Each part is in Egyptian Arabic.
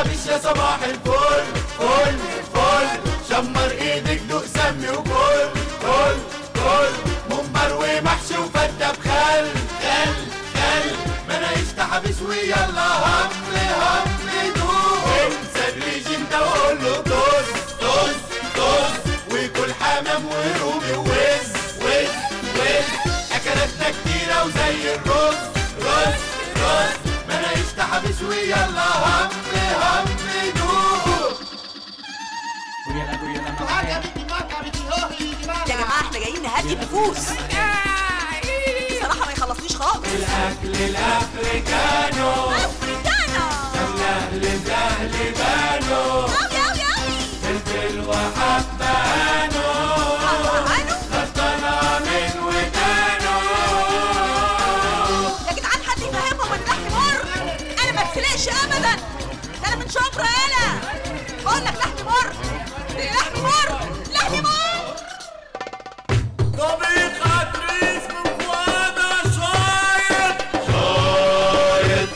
حبيش يا صباح الفل فل فل شمر ايدك دوق سمي وكل كل كل ممبر ومحشي وفتة بخل خل خل ما انا عشت حبيش ويلا هم هم دوق انسى الريجيم ده وقول له طز طز طز وكل حمام ورومي ووز وز وز اكلاتنا كتيرة وزي الرز رز رز ما انا عشت حبيش ويلا هم هم دوق يا جماعه احنا جايين نهدي النفوس بصراحه ما يخلصنيش خالص الاكل الافريكانو افريكانا الاهل الاهل بانو قوي قوي قوي فلفل وحبانو هانو خطنا من ودانو يا جدعان حد يفهمهم ان لحم مر انا ما اتخلقش ابدا ده انا من شبرا يالا بقول لك لحم مر لحم مر لحم مر طبيخ عتريس من فؤادة شايط شايط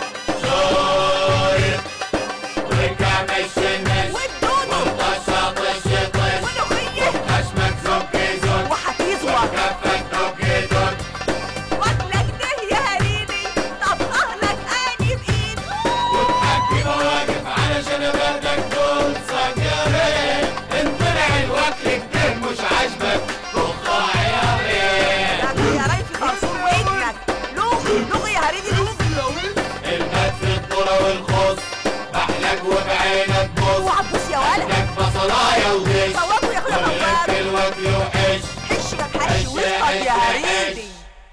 شايط رجع مشمس والدودو وطشة طش طش واللوخيه خشمك زك زك وحفيظه كفك دك دك واكلك ده يا هريدي طب اهلك اني بايد وتحكي مواقف علشان ابهدك دول سكرين ان طلع الوكل كده مش عاجبك رخاع يا بيه يا ريت خرصون ودنك لوخي لوخي يا هريدي لوخي الهات في الذرة والخص بحلك وبعينك بص اوعى تبص يا ولد لك بصلاية وغش صوابه يا اخويا ولك طوال الوكل وحش حش يا بحش واسقط يا هريدي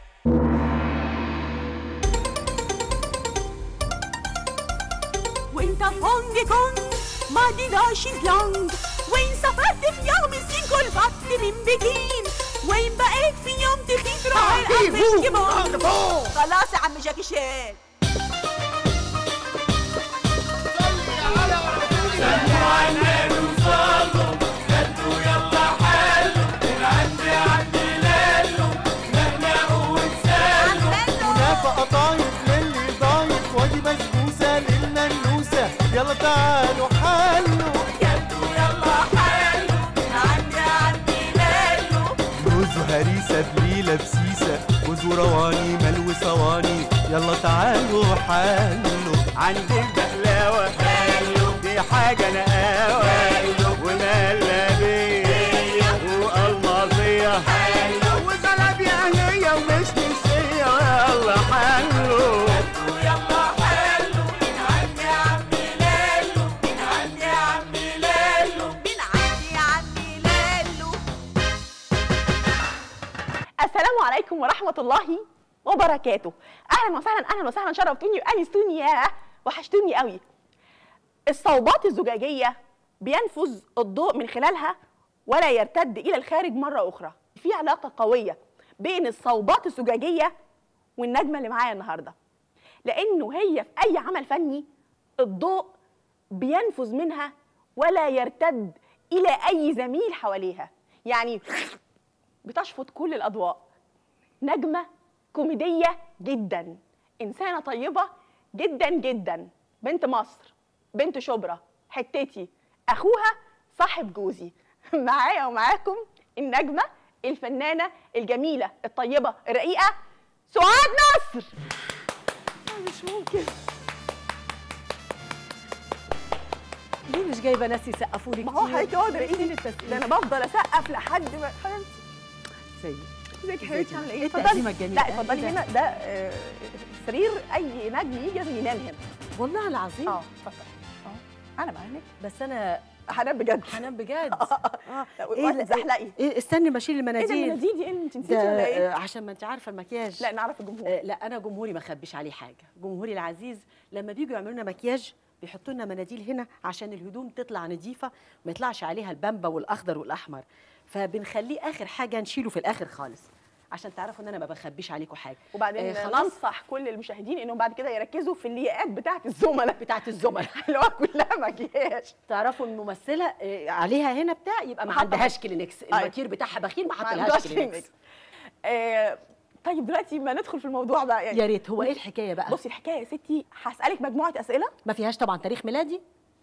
وانت في هونج كونج ما دي شيزلونج وين سافرت في يوم الصين كل فت من بكين وين بقيت في يوم تخيط راح الأفريقي بون خلاص يا عم جاكي شان سلموا على النبي وصلوا هدوا يلا حلوا من عندي عندي لالو نقنقوا وانسالوا كنافة قطايف للي ضايف وادي بسبوسة للمنوسة يلا تعالوا حلوا يلا يلا حلو من عندي عندي ليلو لوز وهريسة بليلة بسيسة وز ورواني ملو صواني يلا تعالوا حلوا عندي البقلاوة حلو دي حاجة نقاوة حلو ومهلبية وألماظية حلو وزلابية أهلية ومش نسية يلا حلو يلا حلو من عندي عمي لالو من عندي عمي لالو من عندي عندي ليلو السلام عليكم ورحمة الله وبركاته أهلا وسهلا أهلا وسهلا شرفتوني وأنستوني يا وحشتوني قوي الصوبات الزجاجية بينفذ الضوء من خلالها ولا يرتد إلى الخارج مرة أخرى في علاقة قوية بين الصوبات الزجاجية والنجمة اللي معايا النهاردة لأنه هي في أي عمل فني الضوء بينفذ منها ولا يرتد إلى أي زميل حواليها يعني بتشفط كل الأضواء نجمة كوميدية جدا إنسانة طيبة جدا جدا بنت مصر بنت شبرا حتتي أخوها صاحب جوزي معايا ومعاكم النجمة الفنانة الجميلة الطيبة الرقيقة سعاد نصر مش ممكن ليه مش جايبه ناس يسقفوا لي ما هو حضرتك اقعد رقيقي ده انا بفضل اسقف لحد ما حبيبتي ازيك يا حبيبتي عامله ايه؟ اتفضلي التقديمة الجميلة. لا إيه اتفضلي ده؟ هنا ده آه، سرير اي نجم يجي لازم ينام هنا والله العظيم اه اتفضلي اه انا معاك بس انا هنام بجد هنام بجد اه إيه لا لا- تزحلقي إيه استني بشيل ايه ده المناديل المناديل دي ايه انت نسيتي ده ولا ايه؟ آه، عشان ما انت عارفه المكياج لا نعرف الجمهور آه، لا انا جمهوري ما اخبيش عليه حاجه جمهوري العزيز لما بيجوا يعملوا لنا مكياج بيحطوا لنا مناديل هنا عشان الهدوم تطلع نظيفه ما يطلعش عليها البامبا والاخضر والاحمر فبنخليه اخر حاجه نشيله في الاخر خالص عشان تعرفوا ان انا ما بخبيش عليكم حاجه وبعدين آه، خلاص ننصح كل المشاهدين انهم بعد كده يركزوا في اللياقات بتاعت الزملاء بتاعت الزملاء اللي هو كلها مكياج تعرفوا الممثله آه، عليها هنا بتاع يبقى ما محطة عندهاش كلينكس أيوة. المكير بتاعها بخيل ما ما حطلهاش عندهاش كلينكس كلينكس. آه، طيب دلوقتي ما ندخل في الموضوع بقى يعني يا ريت هو ايه الحكايه بقى بصي الحكايه يا ستي هسالك مجموعه اسئله ما فيهاش طبعا تاريخ ميلادي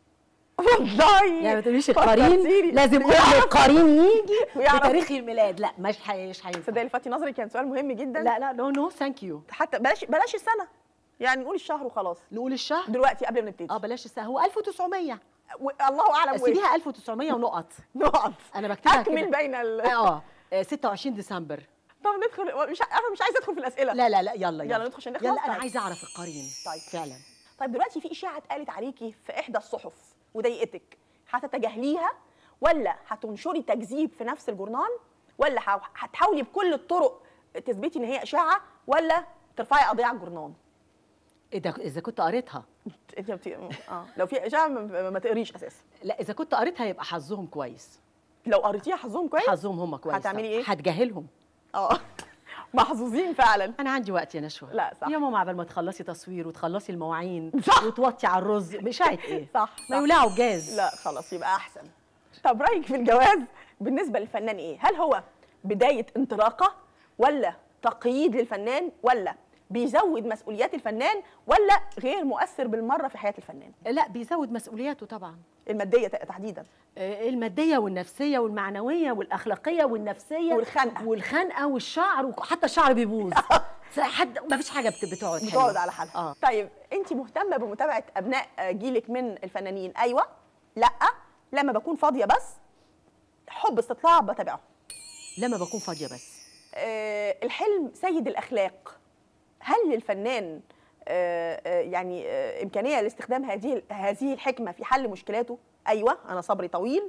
والله يعني ما تقوليش فكرتيني. القرين لازم ويعرف- كل القرين يجي ويعرف. بتاريخ الميلاد لا مش حي... مش هينفع تصدقي لفتي نظري كان سؤال مهم جدا لا لا نو نو ثانك يو حتى بلاش بلاش السنه يعني نقول الشهر وخلاص نقول الشهر دلوقتي قبل ما نبتدي اه بلاش السنه هو 1900 و- الله اعلم وإيه. سيبيها 1900 ونقط نقط انا بكتبها اكمل كده بين ال اه آه، 26 ديسمبر طب ندخل مش عارفه مش عايزه ادخل في الاسئله لا لا لا يلا يلا ندخل عشان نخلص يلا انا طيب. عايزه اعرف القرين طيب. فعلا طيب دلوقتي في اشاعه اتقالت عليكي في احدى الصحف وضايقتك هتتجاهليها ولا هتنشري تكذيب في نفس الجورنال ولا ه- هتحاولي بكل الطرق تثبتي ان هي اشاعه ولا ترفعي قضيه على الجورنال ايه ده اذا كنت قريتها انت بت... اه لو في اشاعه ما, ما تقريش اساسا لا اذا كنت قريتها يبقى حظهم كويس لو قريتيها حظهم كويس حظهم هم كويس هتعملي ايه؟ هتجاهلهم اه محظوظين فعلا انا عندي وقت يا نشوى لا، صح. يا ماما عبال ما تخلصي تصوير وتخلصي المواعين صح. وتوطي على الرز مش عارف ايه صح ما صح. يولعوا الجاز لا خلاص يبقى احسن طب رايك في الجواز بالنسبه للفنان ايه هل هو بدايه انطلاقه ولا تقييد للفنان ولا بيزود مسؤوليات الفنان ولا غير مؤثر بالمره في حياه الفنان لا بيزود مسؤولياته طبعا الماديه ت- تحديدا آه، الماديه والنفسيه والمعنويه والاخلاقيه والنفسيه والخنقة. والخنقه والشعر وحتى الشعر بيبوظ حد ما فيش حاجه بت- بتقعد حلوة. بتقعد على حالها اه طيب انت مهتمه بمتابعه ابناء جيلك من الفنانين ايوه لا لما بكون فاضيه بس حب استطلاع بتابعه لما بكون فاضيه بس آه، الحلم سيد الاخلاق هل للفنان آه، آه، يعني آه، امكانيه لاستخدام هذه هذه الحكمه في حل مشكلاته ايوه انا صبري طويل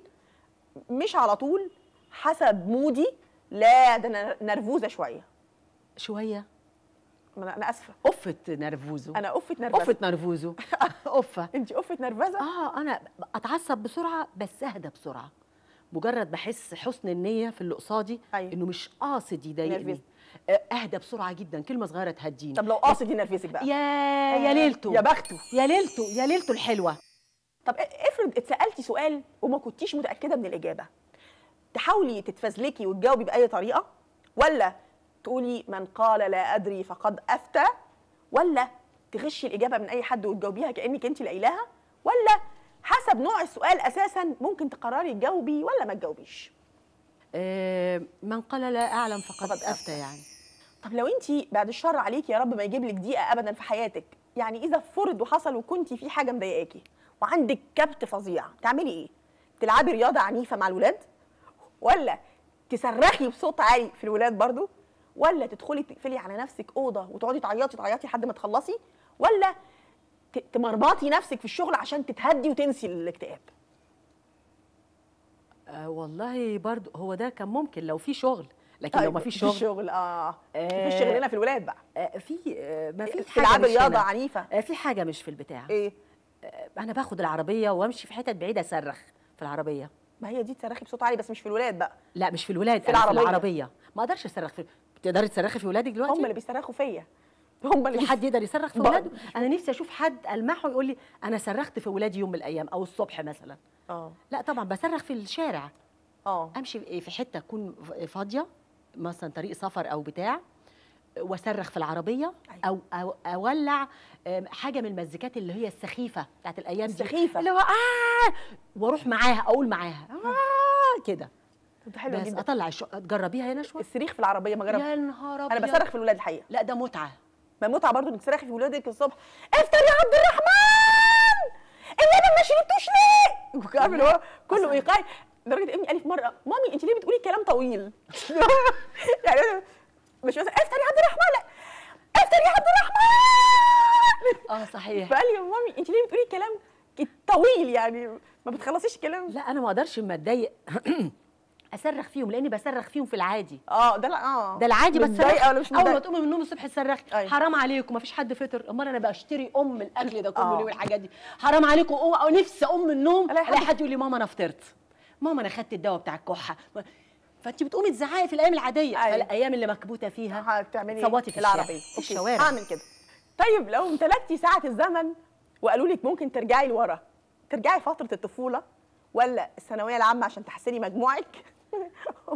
مش على طول حسب مودي لا ده انا نرفوزه شويه شويه ما انا أنا اسفه قفه نرفوزو انا قفه نرفزه قفه نرفوزو قفه انت قفه نرفزه اه انا اتعصب بسرعه بس اهدى بسرعه مجرد بحس حسن النيه في اللي قصادي أيوة. انه مش قاصد يضايقني نرفزني. آه، اهدى بسرعه جدا كلمه صغيره تهديني طب لو قاصد ينرفزك بقى يا يا ليلته يا بخته يا ليلته يا ليلته الحلوه طب افرض اتسالتي سؤال وما كنتيش متاكده من الاجابه تحاولي تتفزلكي وتجاوبي باي طريقه ولا تقولي من قال لا ادري فقد افتى ولا تغشي الاجابه من اي حد وتجاوبيها كانك انت اللي قايلاها ولا حسب نوع السؤال اساسا ممكن تقرري تجاوبي ولا ما تجاوبيش آه، من قال لا اعلم فقد فقد أفتى. افتى يعني طب لو انت بعد الشر عليكي يا رب ما يجيب لك ضيقه ابدا في حياتك يعني اذا فرض وحصل وكنت في حاجه مضايقاكي وعندك كبت فظيع تعملي ايه تلعبي رياضه عنيفه مع الولاد ولا تصرخي بصوت عالي في الولاد برضو ولا تدخلي تقفلي على نفسك اوضه وتقعدي تعيطي تعيطي لحد ما تخلصي ولا ت- تمرمطي نفسك في الشغل عشان تتهدي وتنسي الاكتئاب آه والله برضو هو ده كان ممكن لو في شغل لكن لو ما فيش في شغل شغل اه آه. في شغلنا في الولاد بقى آه، في آه، ما في حاجه تلعبي مش رياضه هنا. عنيفه آه، في حاجه مش في البتاع ايه آه، انا باخد العربيه وامشي في حتت بعيده اصرخ في العربيه ما هي دي تصرخي بصوت عالي بس مش في الولاد بقى لا مش في الولاد في أنا العربية. في العربيه ما اقدرش اصرخ في تقدري تصرخي في ولادك دلوقتي هم اللي بيصرخوا فيا هم اللي في حد يقدر يصرخ في بقى- ولاده انا نفسي اشوف حد المحه يقول لي انا صرخت في ولادي يوم من الايام او الصبح مثلا اه لا طبعا بصرخ في الشارع اه امشي في حته تكون فاضيه مثلا طريق سفر او بتاع واصرخ في العربيه أيوة. او أو اولع آم، حاجه من المزيكات اللي هي السخيفه بتاعت الايام دي السخيفة. اللي هو اه واروح معاها اقول معاها اه كده ده حلو بس جدا اطلع الشو... تجربيها يا نشوى الصريخ في العربيه ما جربت يا نهار انا ابيض بصرخ في الولاد الحقيقه لا ده متعه ما متعه برضو انك تصرخي في ولادك الصبح افطر يا عبد الرحمن اللبن ما شربتوش ليه عارف اللي هو كله ايقاعي لدرجه ابني قال لي في مره مامي انت ليه بتقولي كلام طويل يعني أنا مش مثلا افطر يا عبد الرحمن لا افطر يا عبد الرحمن اه صحيح فقال لي مامي انت ليه بتقولي كلام ك- طويل يعني ما بتخلصيش الكلام لا انا ما اقدرش اما اتضايق اصرخ فيهم لاني بصرخ فيهم في العادي اه ده لا اه ده العادي بس متضايقه ولا مش اول ما متضايقه تقومي من النوم الصبح تصرخي أيوة. حرام عليكم ما فيش حد فطر امال انا بشتري ام الاكل ده كله آه. ليه والحاجات دي حرام عليكم أو, او نفسي اقوم من النوم ألاقي حد- الاقي حد يقول لي ماما انا فطرت ماما انا خدت الدواء بتاع الكحه ما- فانت بتقومي تزعقي في الايام العاديه أيوة. فالايام اللي مكبوته فيها هتعملي صوتي في العربيه الشارع. في أوكي، الشوارع. هعمل كده طيب لو امتلكتي ساعه الزمن وقالوا لك ممكن ترجعي لورا ترجعي فتره الطفوله ولا الثانويه العامه عشان تحسني مجموعك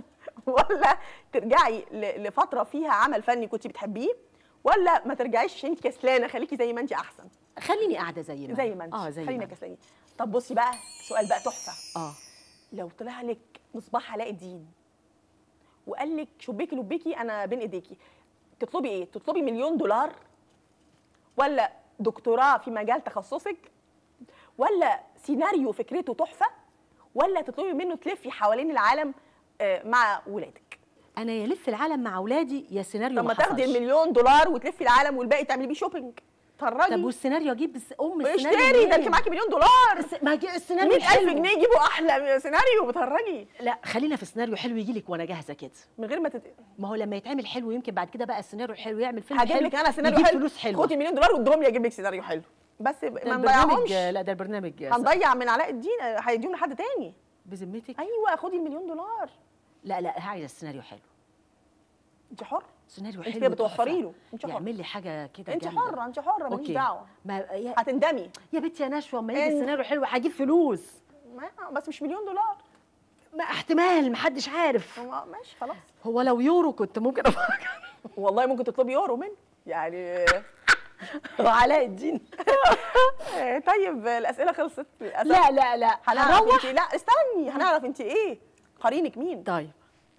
ولا ترجعي ل- لفتره فيها عمل فني كنت بتحبيه ولا ما ترجعيش عشان انت كسلانه خليكي زي ما انت احسن خليني قاعده زي ما زي ما انت اه زي خلينا ما أنا. كسلانين طب بصي بقى سؤال بقى تحفه اه لو طلع لك مصباح علاء الدين وقال لك شبيكي لبيكي انا بين ايديكي تطلبي ايه تطلبي مليون دولار ولا دكتوراه في مجال تخصصك ولا سيناريو فكرته تحفه ولا تطلبي منه تلفي حوالين العالم آه، مع ولادك انا يا لف العالم مع اولادي يا سيناريو طب ما تاخدي حصلش. المليون دولار وتلفي العالم والباقي تعملي بيه شوبينج طب تفرجي والسيناريو اجيب الس- ام السيناريو اشتري ده منين؟ انت معاكي مليون دولار الس- ما جي- السيناريو 100000 حلو جنيه يجيبوا احلى سيناريو بتهرجي لا خلينا في سيناريو حلو يجي لك وانا جاهزه كده من غير ما تت... ما هو لما يتعمل حلو يمكن بعد كده بقى السيناريو الحلو يعمل فيلم هجيب حلو لك انا سيناريو يجيب حلو فلوس حلوه خدي مليون دولار وادهم لي اجيب لك سيناريو حلو بس ده ما البرنامج نضيعهمش لا ده البرنامج هنضيع من علاء الدين هيديهم لحد تاني بذمتك ايوه خدي المليون دولار لا لا عايزه السيناريو حلو انت حر سيناريو انت حلو كده بتوفري تحفة. له انت حر يعمل لي حاجه كده انت جامدة. حره انت حره ماليش أوكي. دعوه ما يا, هتندمي يا بنتي يا نشوى اما يجي إن- السيناريو حلو هجيب فلوس ما- بس مش مليون دولار ما احتمال محدش عارف هو ماشي خلاص هو لو يورو كنت ممكن افكر والله ممكن تطلبي يورو منه يعني علاء الدين آه، طيب الاسئله خلصت للاسف لا لا لا هنعرف هنروح انت لا استني هنعرف انت ايه قرينك مين طيب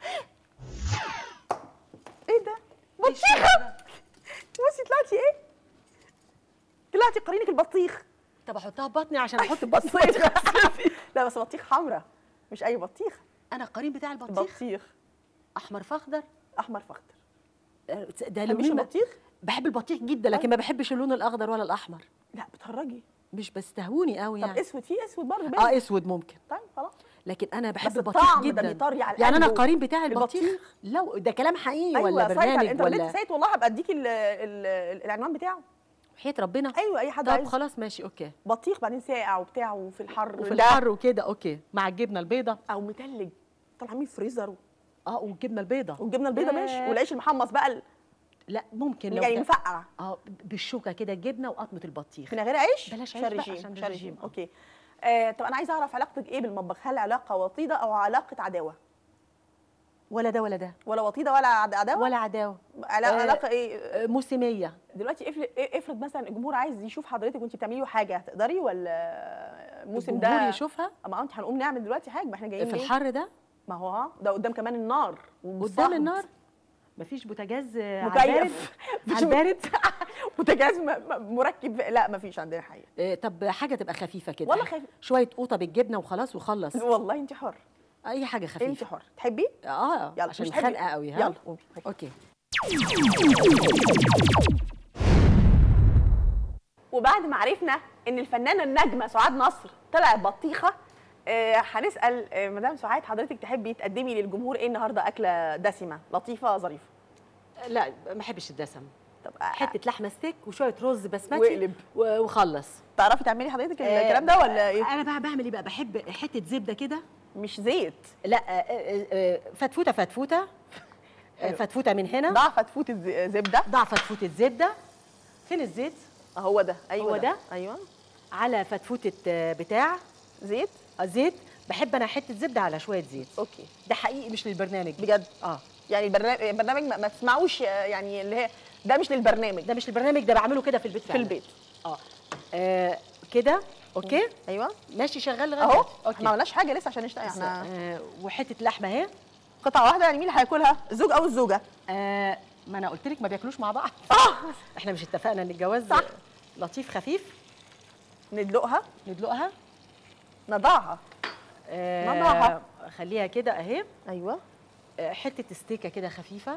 ايه ده بطيخه بصي طلعتي ايه طلعتي قرينك البطيخ طب احطها في بطني عشان احط البطيخ بطيخ لا بس بطيخ حمراء مش اي بطيخ انا القرين بتاع البطيخ بطيخ احمر فاخضر احمر فاخضر ده مش لونين البطيخ بحب البطيخ جدا لكن ما بحبش اللون الاخضر ولا الاحمر لا بتهرجي مش بستهوني قوي طب يعني اسود في اسود برضه بين اه اسود ممكن طيب خلاص لكن انا بحب بس البطيخ الطعم ده جدا بيطري على يعني انا القلب القرين بتاع البطيخ البطيخ. لا ده كلام حقيقي ايوه ولا سايت على برنامج الانترنت ولا سايت والله هبقى اديكي ال- ال- العنوان بتاعه وحياه ربنا ايوه اي حد طب عايز خلاص ماشي اوكي بطيخ بعدين ساقع وبتاع وفي الحر وفي ده. الحر وكده اوكي مع الجبنه البيضاء او متلج طالع عامل فريزر اه والجبنه البيضاء والجبنه البيضاء ياه. ماشي والعيش المحمص بقى ال- لا ممكن اللي لو يعني كان- مفقع اه بالشوكه كده الجبنه وقطمه البطيخ من غير عيش بلاش عيش عشان بقى رجيم عشان عشان الرجيم. رجيم اوكي آه طب انا عايزه اعرف علاقتك ايه بالمطبخ هل علاقه وطيده او علاقه عداوه ولا ده ولا ده ولا وطيده ولا عد- عداوه ولا عداوه علا- آه، علاقه ايه آه، موسميه دلوقتي افرض افرض مثلا الجمهور عايز يشوف حضرتك وانت بتعملي له حاجه هتقدري ولا الموسم الجمهور ده يشوفها اما انت هنقوم نعمل دلوقتي حاجه ما احنا جايين في ليه؟ الحر ده ما هو ها ده قدام كمان النار قدام والصهد. النار مفيش بوتاجاز آه، على البارد مكيف على البارد بوتاجاز م- م- مركب لا ما فيش عندنا حقيقه آه، طب حاجه تبقى خفيفه كده والله خفيف. شويه قوطه بالجبنه وخلاص وخلص والله انت حر اي حاجه انت خفيفه حر تحبي اه يلا عشان مش تحبي- خانقه قوي ها يلا قومي اوكي وبعد ما عرفنا ان الفنانه النجمه سعاد نصر طلعت بطيخه آه، هنسال آه، مدام سعاد حضرتك تحبي تقدمي للجمهور ايه النهارده اكله دسمه لطيفه ظريفه لا ما بحبش الدسم طب آه، حته لحمه ستيك وشويه رز بسمتي واقلب. و- وخلص تعرفي تعملي حضرتك آه، الكلام ده ولا ايه انا بقى بعمل ايه بقى بحب حته زبده كده مش زيت لا آه، آه، آه، فتفوته فتفوته آه، حلو. فتفوته من هنا ضع فتفوت الز- زبده ضع فتفوته زبده فين الزيت هو ده ايوه هو ده؟ ايوه على فتفوته آه، بتاع زيت آه، زيت بحب انا حته زبده على شويه زيت اوكي ده حقيقي مش للبرنامج بجد اه يعني البرنامج البرنامج ما, ما تسمعوش آه، يعني اللي هي ده مش للبرنامج ده مش البرنامج ده بعمله كده في البيت في فعلا. البيت اه آه، كده اوكي ايوه ماشي شغال لغايه اهو دلوقتي. احنا ما اوكي عملناش حاجه لسه عشان نشتغل بس، احنا آه، وحته لحمه اهي قطعه واحده يعني مين اللي هياكلها الزوج او الزوجه آه، ما انا قلت لك ما بياكلوش مع بعض اه احنا مش اتفقنا ان الجواز صح. لطيف خفيف ندلقها ندلقها نضعها آه، نضعها. خليها كده اهي ايوه آه، حته ستيكه كده خفيفه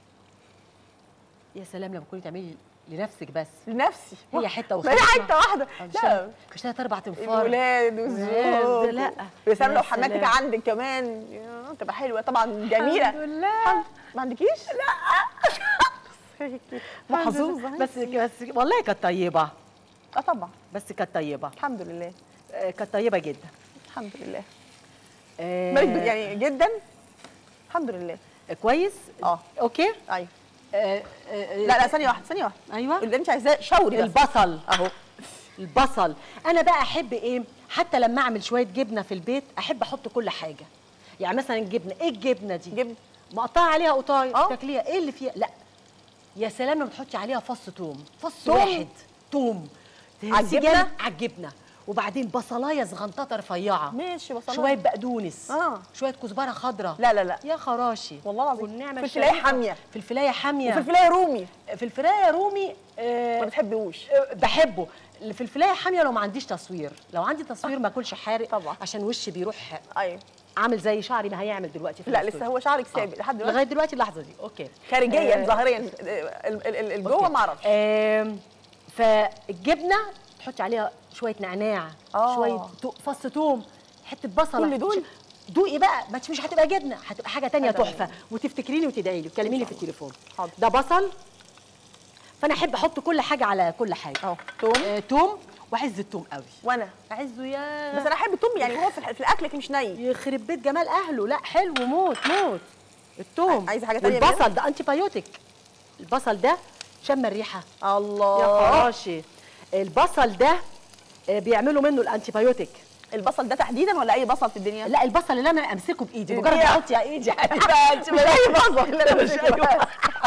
يا سلام لما تكوني تعملي لنفسك بس لنفسي هي حته ما هي وخلاص حته واحده آه، مش لا ثلاث- مش ثلاث اربع تنفار الولاد والزوج لا. يا سلام يا لو حماتك سلام. عندك كمان يا، تبقى حلوه طبعا جميله الحمد لله ما عندكيش؟ لا محظوظه بس بس والله كانت طيبه اه طبعا بس كانت طيبه الحمد لله آه، كانت طيبه جدا الحمد لله آه، مالك بت- يعني جدا الحمد لله كويس اه اوكي ايوه آه، آه، لا لا ثانيه واحده ثانيه واحده ايوه اللي انت عايزاه شوري بس البصل اهو البصل انا بقى احب ايه حتى لما اعمل شويه جبنه في البيت احب احط كل حاجه يعني مثلا الجبنه ايه الجبنه دي جبن مقطعه عليها قطايه آه. تاكليها ايه اللي فيها لا يا سلام لما تحطي عليها فص توم فص توم؟ واحد توم على الجبنة؟ سجانة على الجبنه وبعدين بصلايه صغنططه رفيعه ماشي بصلايه شويه بقدونس آه. شويه كزبره خضراء لا لا لا يا خراشي والله العظيم. والنعمه فلفلاية الشريفة. حامية. فلفلايه حاميه وفلفلايه رومي فلفلايه رومي آه ما بتحبوش آه، بحبه الفلفلايه حاميه لو ما عنديش تصوير لو عندي تصوير ما اكلش حارق طبعا. عشان وشي بيروح ايوه عامل زي شعري ما هيعمل دلوقتي في لا الاستوديو. لسه هو شعرك آه. سابق لحد دلوقتي لغايه دلوقتي اللحظه دي اوكي خارجيا آه، ظاهريا ال- ال- ال- جوه أوكي. ما اعرفش آم، فالجبنه تحطي عليها شويه نعناع آه. شويه تو- فص توم حته بصله كل دول؟ ش- دوقي بقى ما مش هتبقى جبنه هتبقى حاجه تانية حاجة تحفه وتفتكريني وتدعي لي وتكلميني في التليفون حاضر. ده بصل فانا احب احط كل حاجه على كل حاجه اهو توم آه، توم وعز التوم قوي وانا عزه يا بس انا احب التوم يعني هو في الح- في الاكل لكن مش ني يخرب بيت جمال اهله لا حلو موت موت التوم عايزة حاجة تانية والبصل ده انتي بايوتيك البصل ده شم الريحه الله يا خراشي البصل ده آه، بيعملوا منه الانتي بايوتيك البصل ده تحديدا ولا اي بصل في الدنيا؟ لا البصل اللي انا امسكه بايدي مجرد إيه؟ ما احط على ايدي لا انت مش اي بصل اللي انا مش مش أي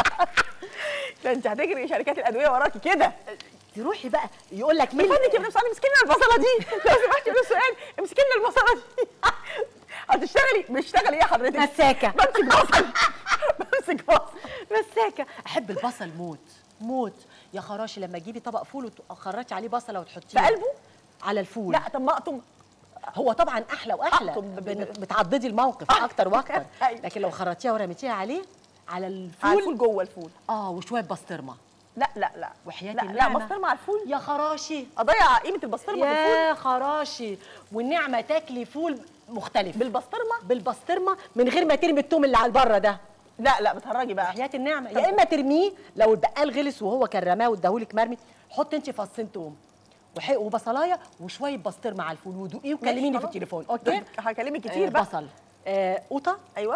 لا انت هتجري شركات الادويه وراكي كده تروحي بقى يقول لك مين فنك يا ابن سعد امسكي لنا البصله دي لو سمحتي بالسؤال امسكي لنا البصله دي هتشتغلي بتشتغلي ايه حضرتك؟ مساكه بمسك بصل بمسك بصل مساكه احب البصل موت موت يا خراشي لما تجيبي طبق فول وتخرطي عليه بصله وتحطيه في قلبه؟ على الفول لا طب ما اقطم هو طبعا احلى واحلى أقطم ب- بن- بتعضدي الموقف اكتر واكتر أيوة. لكن لو خرطيها ورميتيها عليه على الفول, على الفول جوه الفول اه وشويه بسطرمه لا لا لا وحياه لا لا النعمه بسطرمه على الفول يا خراشي اضيع قيمه البسطرمه في الفول يا خراشي والنعمه تاكلي فول مختلف بالبسطرمه بالبسطرمه من غير ما ترمي التوم اللي على البره ده لا لا بتهرجي بقى حياه النعمه يا اما ترميه لو البقال غلس وهو كان رماه واداهولك مرمي حط انت فصين توم وحي- وبصلايه وشويه بسطرمه على الفول ودوقيه وكلميني في خلاص. التليفون اوكي هكلمك كتير آه بقى بصل آه قوطه ايوه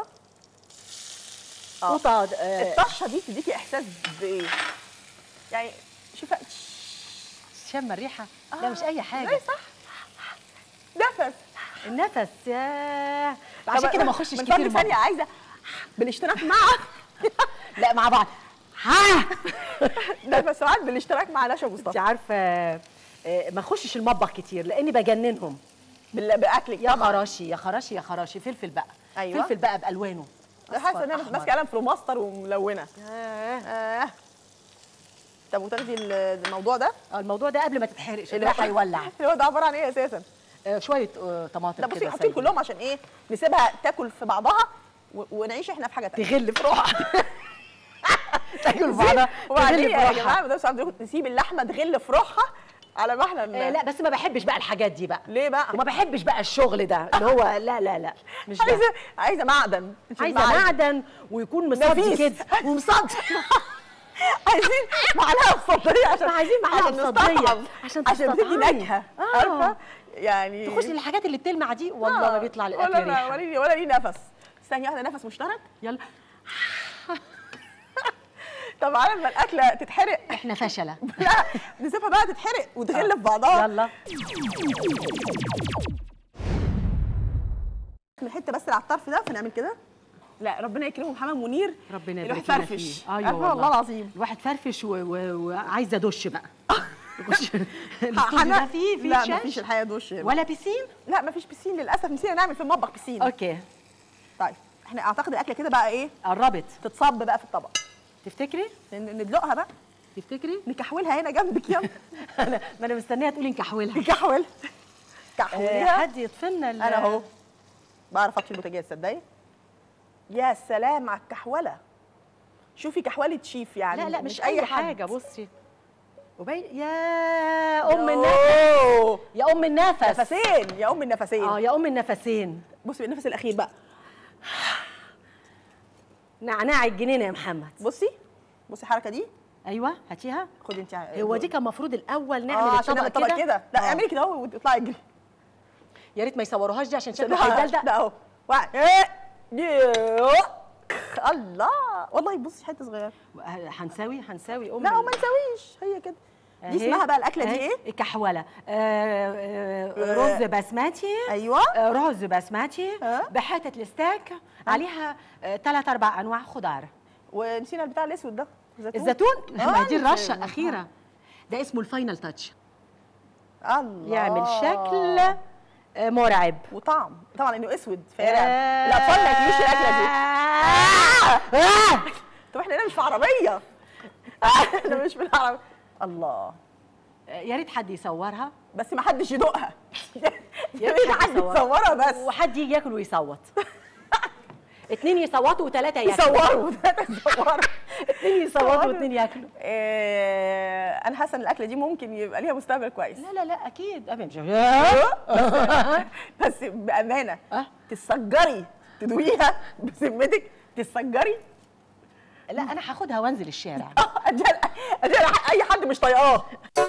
آه. قوطه آه الطشه دي تديكي احساس بايه؟ يعني شوفي شم الريحه لا مش اي حاجه ايه صح نفس النفس يا عشان كده ما اخشش من كتير فضلك ثانيه مطبخ. عايزه بالاشتراك مع لا مع بعض ها نفس سعاد بالاشتراك مع نشا انت مصطفى عارفه آه، ما اخشش المطبخ كتير لاني بجننهم بال- باكلك يا طبعاً. خراشي يا خراشي يا خراشي فلفل بقى أيوة. فلفل بقى بالوانه حاسه أصفر، ان انا أحمر. ماسكه قلم فلوماستر وملونه آه. آه. طب وتاخدي ال- الموضوع ده آه، الموضوع ده قبل ما تتحرقش اللي اللي هيولع اللي هو ده عباره عن ايه اساسا؟ آه، شويه آه، طماطم لا بصي كده حطيهم سايبين. كلهم عشان ايه نسيبها تاكل في بعضها و- ونعيش احنا في حاجه تانية تغل في روحها تاكل في بعضها وبعدين تغل في يا روحها جماعه ما ده عندكم نسيب اللحمه تغل في روحها على ما احنا آه، لا بس ما بحبش بقى الحاجات دي بقى ليه بقى؟ وما بحبش بقى الشغل ده اللي هو لا لا لا مش ده عايزه عايزه معدن مش عايزه معدن. معدن ويكون مصدي نفيس. كده ومصدي عايزين معلقه بصدريه عشان عايزين معلقة عشان بصدرية نستطعم. عشان عشان بتدي تستطعمي. نكهه آه. عارفه يعني تخشي الحاجات اللي بتلمع دي والله ما بيطلع ولا للاكل لا ريحه ولا لي ولا لي نفس ثانيه واحده نفس مشترك يلا طب على ما الاكله تتحرق احنا فشله لا نسيبها بقى تتحرق وتغل في بعضها يلا من الحته بس اللي على الطرف ده فنعمل كده لا ربنا يكرمه محمد منير ربنا يروح يبارك لنا فرفش فيه ايوه عارفة والله العظيم الواحد فرفش و- و- وعايزه دش بقى يخش حنا- الاستوديو ده فيه فيه لا شاش مفيش الحقيقه دوش هنا. ولا بيسين لا مفيش بسين للاسف نسينا نعمل في المطبخ بسين اوكي طيب احنا اعتقد الاكله كده بقى ايه قربت تتصب بقى في الطبق تفتكري ن- ندلقها بقى تفتكري نكحولها هنا جنبك يلا انا ما انا مستنيه تقولي نكحولها نكحول آه، كحوليها حد يطفلنا ال- انا اهو بعرف اطفي البوتاجاز تصدقي يا سلام على الكحوله شوفي كحوله شيف يعني لا لا مش, اي حد. حاجه بصي وبين يا ام النفس أوه. يا ام النفس نفسين يا ام النفسين اه يا ام النفسين بصي النفس الاخير بقى نعناع الجنينه يا محمد بصي بصي الحركه دي ايوه هاتيها خدي انت هو دي كان المفروض الاول نعمل اه عشان نعمل الطبق الطبق كده لا آه. اعملي كده اهو واطلعي اجري يا ريت ما يصوروهاش دي عشان عشان شكله هيدلدق ده اهو واحد إيه. يوه. الله والله بصي حته صغيره هنساوي هنساوي ام لا ال- وما نسويش هي كده دي اسمها بقى الاكله دي أهي، ايه كحوله آه، آه، رز بسمتي ايوه آه، رز بسمتي ها؟ بحته الستيك عليها ثلاث اربع انواع خضار ونسينا البتاع الاسود ده الزيتون آه، ما دي الرشه نسينا. الاخيره ده اسمه الفاينل تاتش الله يعمل شكل آه، مرعب وطعم طبعا انه اسود فيرع آه. الاطفال ما ياكلوش الاكله دي آه. طب احنا هنا مش في عربيه احنا مش في العربيه الله يا ريت حد يصورها بس ما حدش يدوقها يا ريت ريت حد حد يصورها. يصورها بس وحد يجي ياكل ويصوت اتنين يصوتوا وثلاثه ياكلوا يصوروا يصوروا اتنين يصوتوا واتنين ياكلوا آه، انا حاسه ان الاكله دي ممكن يبقى ليها مستقبل كويس لا لا لا اكيد أبي مش بس بامانه أه؟ تسجري تدوقيها بذمتك تسجري لا انا هاخدها وانزل الشارع أجل أجل اي حد مش طايقاه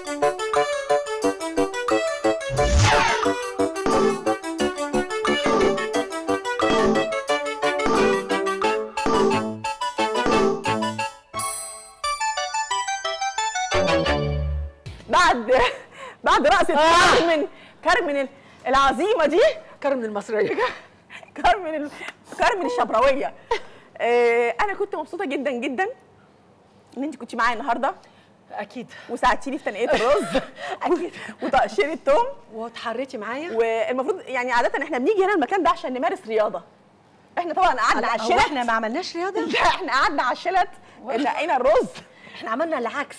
بعد بعد رقصة كارمن كارمن العظيمة دي كرم المصريه كارمن ال- كارمن الشبراويه آه، انا كنت مبسوطه جدا جدا ان انت كنت معايا النهارده اكيد وساعدتيني في تنقيه الرز اكيد وتقشير التوم وتحريتي معايا والمفروض يعني عاده احنا بنيجي هنا المكان ده عشان نمارس رياضه احنا طبعا قعدنا على هو الشلت احنا ما عملناش رياضه لا احنا قعدنا على الشلت نقينا الرز احنا عملنا العكس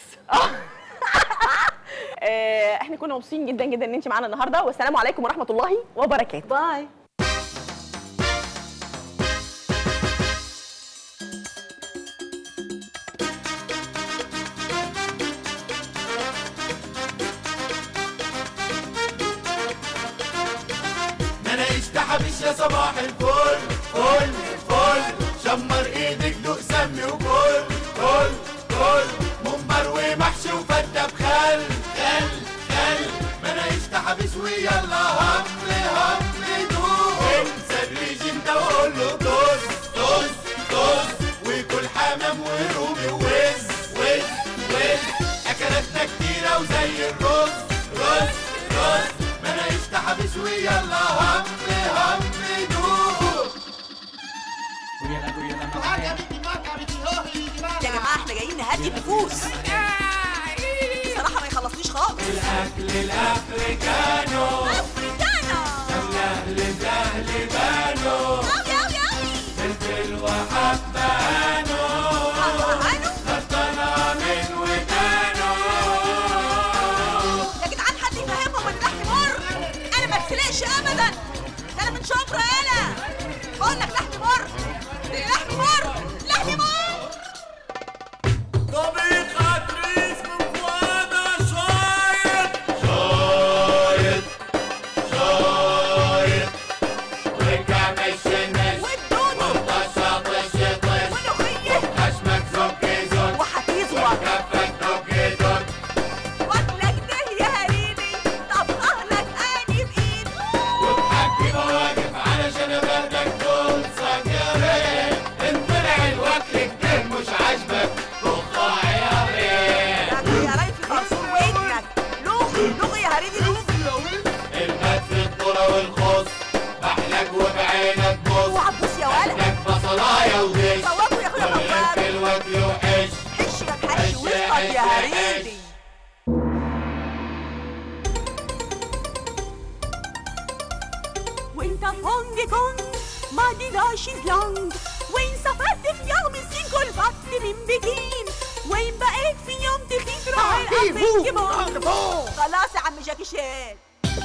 آه، احنا كنا مبسوطين جدا جدا ان انت معانا النهارده والسلام عليكم ورحمه الله وبركاته باي ما انا اشتحبش يا صباح الفل فل فل شمر ايدك دوق سمي وكل كل كل ممبر ومحشي وفتة بخل خل خل ما انا اشتحبش ويلا هم هم دوق انسى الريجيم ده وقول له طز طز طز وكل حمام ورومي ووز وز وز اكلاتنا كتيرة وزي الرز رز رز ما انا اشتحبش ويلا هم هم دوق يا جماعه احنا جايين نهدي النفوس بصراحه ما يخلصنيش خالص الاكل الافريكانو افريكانا سهل سهل بانو قوي قوي قوي فلفل وحبانو هانو طلع من ودانو يا جدعان حد يفهمهم ان اللحم مر انا ما بتسلقش ابدا انا من شبرا انا بقول لك لحم مر لحم مر لحم مر طبيخ عتريس من فؤادة شايط شايط شايط رجع مشمش والدودو وطشة طش طش واللوخيه حشمك زك زك وحفيظه كفك دك دك واكلك ده يا هريدي طبخه لك اني بايد وبحكي مواقف علشان ابهدك دول سكرين ان طلع الوكل كتير مش عاجبك طخ عيارين يا يا ريت خرصون ودنك لوخي لوخي يا هريدي لوخي المات في الذرة والخص بحلك وبعينك بص اوعى تبص يا ولد لك بصلاية وغش صوابه يا اخويا بابا في الوكل وحش حش يا بحش وسطك يا هريدي وانت في هونج كونج ما دي شيزلونج وين سافرت في يوم الصين كل بط من بكين وين بقيت في يوم تخيط راح الأفريقي خلاص يا عم جاكي شان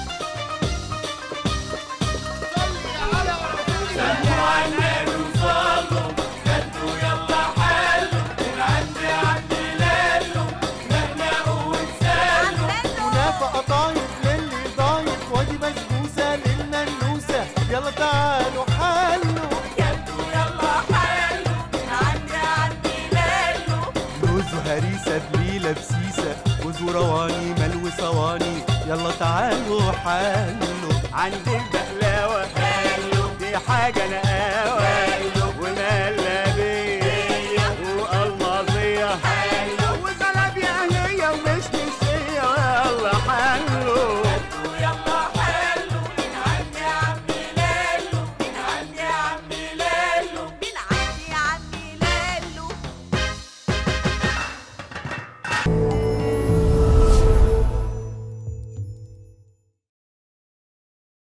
سلموا على النبي وصلوا كلوا يلا حلوا من عندي عندي لالو نهنقوا ونسالوا كنافة قطايف للي ضايف وادي بسبوسة للمنوسة يلا تعالوا حلوا كلتوا يلا حلو من عندي عندي ليلو لوز وهريسة بليلة بسيسة وز ورواني ملو صواني يلا تعالوا حلوا عندي البقلاوة حلو دي حاجة أنا